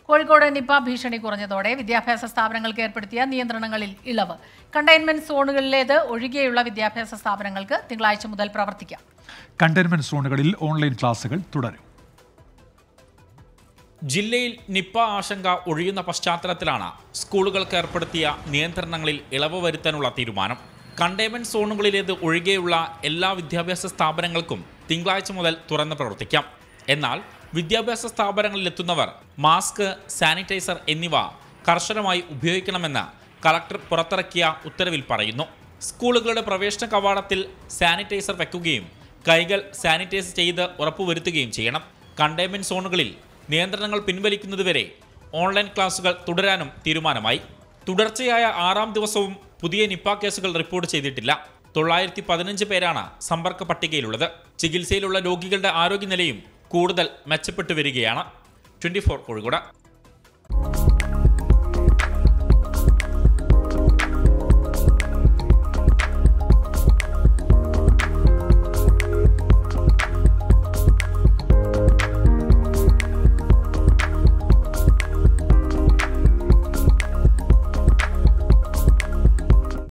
Kozhikode Nipah ഭീഷണി കുറഞ്ഞതോടെ വിദ്യാഭ്യാസ സ്ഥാപനങ്ങൾക്ക് ഏർപ്പെടുത്തിയ നിയന്ത്രണങ്ങളിൽ ഇളവ് കണ്ടെയ്ൻമെന്റ് സോണുകളിലേത് ഒഴികെയുള്ള വിദ്യാഭ്യാസ സ്ഥാപനങ്ങൾക്ക് തിങ്കളാഴ്ച മുതൽ പ്രവർത്തിക്കാം കണ്ടെയ്ൻമെന്റ് സോണുകളിൽ ഓൺലൈൻ ക്ലാസുകൾ തുടരും ജില്ലയിൽ നിപ്പ ആശങ്ക ഒഴിയുന്ന പശ്ചാത്തലത്തിലാണ് സ്കൂളുകൾക്ക് ഏർപ്പെടുത്തിയ നിയന്ത്രണങ്ങളിൽ ഇളവ് വരുത്താനുള്ള തീരുമാനം കണ്ടെയ്ൻമെന്റ് സോണുകളിലേത് ഒഴികെയുള്ള എല്ലാ വിദ്യാഭ്യാസ സ്ഥാപനങ്ങൾക്കും തിങ്കളാഴ്ച മുതൽ തുറന്ന് പ്രവർത്തിക്കാം എന്നാൽ വിദ്യാഭ്യാസ സ്ഥാപനങ്ങളിൽ എത്തുന്നവർ മാസ്ക് സാനിറ്റൈസർ എന്നിവ കർശനമായി ഉപയോഗിക്കണമെന്ന് കളക്ടർ പുറത്തിറക്കിയ ഉത്തരവിൽ പറയുന്നു സ്കൂളുകളുടെ പ്രവേശന കവാടത്തിൽ സാനിറ്റൈസർ വെക്കുകയും കൈകൾ സാനിറ്റൈസ് ചെയ്ത് ഉറപ്പുവരുത്തുകയും ചെയ്യണം കണ്ടെയ്ൻമെന്റ് സോണുകളിൽ നിയന്ത്രണങ്ങൾ പിൻവലിക്കുന്നതുവരെ ഓൺലൈൻ ക്ലാസുകൾ തുടരാനും തീരുമാനമായി തുടർച്ചയായ ആറാം ദിവസവും പുതിയ നിപ്പ കേസുകൾ റിപ്പോർട്ട് ചെയ്തിട്ടില്ല തൊള്ളായിരത്തി പതിനഞ്ച് പേരാണ് സമ്പർക്ക പട്ടികയിലുള്ളത് ചികിത്സയിലുള്ള രോഗികളുടെ ആരോഗ്യനിലയും കൂടുതൽ മെച്ചപ്പെട്ടു വരികയാണ് ട്വന്റി ഫോർ കോഴിക്കോട്